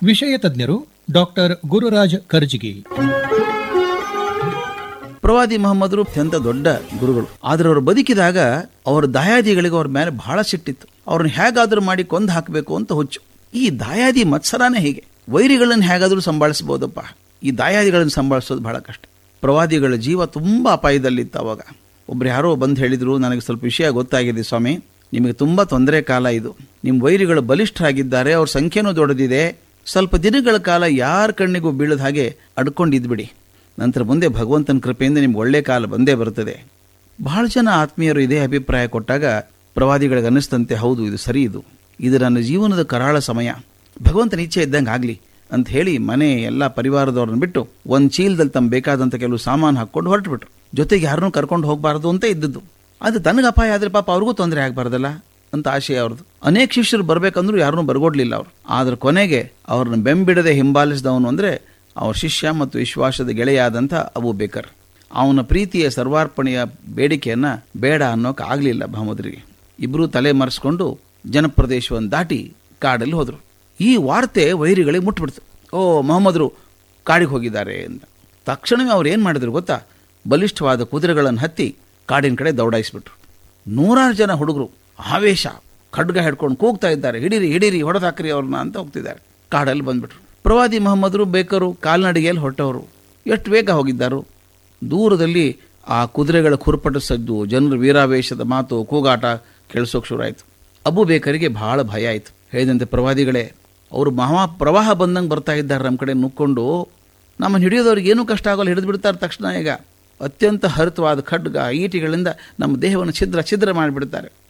ವಿಷಯ ತಜ್ಞರು ಡಾಕ್ಟರ್ ಗುರುರಾಜ್ ಕರ್ಜಿಗಿ ಪ್ರವಾದಿ ಮೊಹಮ್ಮದರು ಅತ್ಯಂತ ದೊಡ್ಡ ಗುರುಗಳು ಆದ್ರೆ ಅವರು ಬದುಕಿದಾಗ ಅವರ ದಾಯಾದಿಗಳಿಗೆ ಅವ್ರ ಮೇಲೆ ಬಹಳ ಸಿಟ್ಟಿತ್ತು ಅವ್ರನ್ನ ಹೇಗಾದ್ರೂ ಮಾಡಿ ಕೊಂದು ಹಾಕಬೇಕು ಅಂತ ಹುಚ್ಚು ಈ ದಾಯಾದಿ ಮತ್ಸರನೇ ಹೀಗೆ ವೈರಿಗಳನ್ನು ಹೇಗಾದ್ರೂ ಸಂಭಾಳಿಸ್ಬೋದಪ್ಪ ಈ ದಾಯಾದಿಗಳನ್ನು ಸಂಭಾಳಿಸೋದು ಬಹಳ ಕಷ್ಟ ಪ್ರವಾದಿಗಳ ಜೀವ ತುಂಬ ಅಪಾಯದಲ್ಲಿತ್ತು ಅವಾಗ ಒಬ್ರು ಯಾರೋ ಬಂದು ಹೇಳಿದ್ರು ನನಗೆ ಸ್ವಲ್ಪ ವಿಷಯ ಗೊತ್ತಾಗಿದೆ ಸ್ವಾಮಿ ನಿಮಗೆ ತುಂಬ ತೊಂದರೆ ಕಾಲ ಇದು ನಿಮ್ಮ ವೈರಿಗಳು ಬಲಿಷ್ಠರಾಗಿದ್ದಾರೆ ಅವ್ರ ಸಂಖ್ಯೆನೂ ದೊಡ್ಡದಿದೆ ಸ್ವಲ್ಪ ದಿನಗಳ ಕಾಲ ಯಾರ ಕಣ್ಣಿಗೂ ಬೀಳದ ಹಾಗೆ ಅಡ್ಕೊಂಡಿದ್ಬಿಡಿ ನಂತರ ಮುಂದೆ ಭಗವಂತನ ಕೃಪೆಯಿಂದ ನಿಮ್ಗೆ ಒಳ್ಳೆ ಕಾಲ ಬಂದೇ ಬರುತ್ತದೆ ಬಹಳ ಜನ ಆತ್ಮೀಯರು ಇದೇ ಅಭಿಪ್ರಾಯ ಕೊಟ್ಟಾಗ ಪ್ರವಾದಿಗಳಿಗೆ ಅನ್ನಿಸ್ತಂತೆ ಹೌದು ಇದು ಸರಿ ಇದು ಇದು ನನ್ನ ಜೀವನದ ಕರಾಳ ಸಮಯ ಭಗವಂತನ ಇಚ್ಛೆ ಇದ್ದಂಗೆ ಆಗಲಿ ಅಂತ ಹೇಳಿ ಮನೆ ಎಲ್ಲ ಪರಿವಾರದವ್ರನ್ನ ಬಿಟ್ಟು ಒಂದು ಚೀಲದಲ್ಲಿ ತಮ್ಮ ಬೇಕಾದಂಥ ಕೆಲವು ಸಾಮಾನು ಹಾಕ್ಕೊಂಡು ಹೊರಟುಬಿಟ್ರು ಜೊತೆಗೆ ಯಾರನ್ನೂ ಕರ್ಕೊಂಡು ಹೋಗಬಾರ್ದು ಅಂತ ಇದ್ದದ್ದು ಅದು ತನಗೆ ಅಪಾಯ ಆದರೆ ಪಾಪ ಅವ್ರಿಗೂ ತೊಂದರೆ ಆಗಬಾರ್ದಲ್ಲ ಅಂತ ಆಶಯ ಅವ್ರದ್ದು ಅನೇಕ ಶಿಷ್ಯರು ಬರಬೇಕಂದ್ರೂ ಯಾರನ್ನೂ ಬರ್ಗೊಡ್ಲಿಲ್ಲ ಅವರು ಆದ್ರೆ ಕೊನೆಗೆ ಅವ್ರನ್ನ ಬೆಂಬಿಡದೆ ಹಿಂಬಾಲಿಸಿದವನು ಅಂದರೆ ಅವ್ರ ಶಿಷ್ಯ ಮತ್ತು ವಿಶ್ವಾಸದ ಗೆಳೆಯಾದಂಥ ಅಬು ಬೇಕರ್ ಅವನ ಪ್ರೀತಿಯ ಸರ್ವಾರ್ಪಣೆಯ ಬೇಡಿಕೆಯನ್ನ ಬೇಡ ಅನ್ನೋಕೆ ಆಗಲಿಲ್ಲ ಮಹಮ್ಮದ್ರಿಗೆ ಇಬ್ಬರೂ ತಲೆ ಮರೆಸ್ಕೊಂಡು ಜನಪ್ರದೇಶವನ್ನು ದಾಟಿ ಕಾಡಲ್ಲಿ ಹೋದರು ಈ ವಾರ್ತೆ ವೈರಿಗಳಿಗೆ ಮುಟ್ಬಿಡ್ತು ಓ ಮೊಹಮ್ಮದ್ರು ಕಾಡಿಗೆ ಹೋಗಿದ್ದಾರೆ ಅಂತ ತಕ್ಷಣವೇ ಅವ್ರು ಏನು ಮಾಡಿದ್ರು ಗೊತ್ತಾ ಬಲಿಷ್ಠವಾದ ಕುದುರೆಗಳನ್ನು ಹತ್ತಿ ಕಾಡಿನ ಕಡೆ ದೌಡಾಯಿಸ್ಬಿಟ್ರು ನೂರಾರು ಜನ ಹುಡುಗರು ಆವೇಶ ಖಡ್ಗ ಹಿಡ್ಕೊಂಡು ಕೂಗ್ತಾ ಇದ್ದಾರೆ ಹಿಡೀರಿ ಹಿಡೀರಿ ಹೊಡೆದಾಕ್ರಿ ಅವ್ರನ್ನ ಅಂತ ಹೋಗ್ತಿದ್ದಾರೆ ಕಾಡಲ್ಲಿ ಬಂದ್ಬಿಟ್ರು ಪ್ರವಾದಿ ಮೊಹಮ್ಮದರು ಬೇಕರು ಕಾಲ್ನಡಿಗೆಯಲ್ಲಿ ಹೊರಟವರು ಎಷ್ಟು ಬೇಗ ಹೋಗಿದ್ದಾರು ದೂರದಲ್ಲಿ ಆ ಕುದುರೆಗಳ ಕುರುಪಟ ಸದ್ದು ಜನರ ವೀರಾವೇಶದ ಮಾತು ಕೂಗಾಟ ಕೇಳಿಸೋಕೆ ಶುರುವಾಯಿತು ಅಬು ಬೇಕರಿಗೆ ಬಹಳ ಭಯ ಆಯಿತು ಹೇಳಿದಂತೆ ಪ್ರವಾದಿಗಳೇ ಅವರು ಮಹಾ ಪ್ರವಾಹ ಬಂದಂಗೆ ಬರ್ತಾ ಇದ್ದಾರೆ ನಮ್ಮ ಕಡೆ ನುಕ್ಕೊಂಡು ನಮ್ಮನ್ನು ಹಿಡಿಯೋದವ್ರಿಗೆ ಏನೂ ಕಷ್ಟ ಆಗೋಲ್ಲ ಹಿಡಿದು ಬಿಡ್ತಾರೆ ತಕ್ಷಣ ಈಗ ಅತ್ಯಂತ ಹರಿತವಾದ ಖಡ್ಗ ಈಟಿಗಳಿಂದ ನಮ್ಮ ದೇಹವನ್ನು ಛಿದ್ರ ಛಿದ್ರ ಮಾಡಿಬಿಡ್ತಾರೆ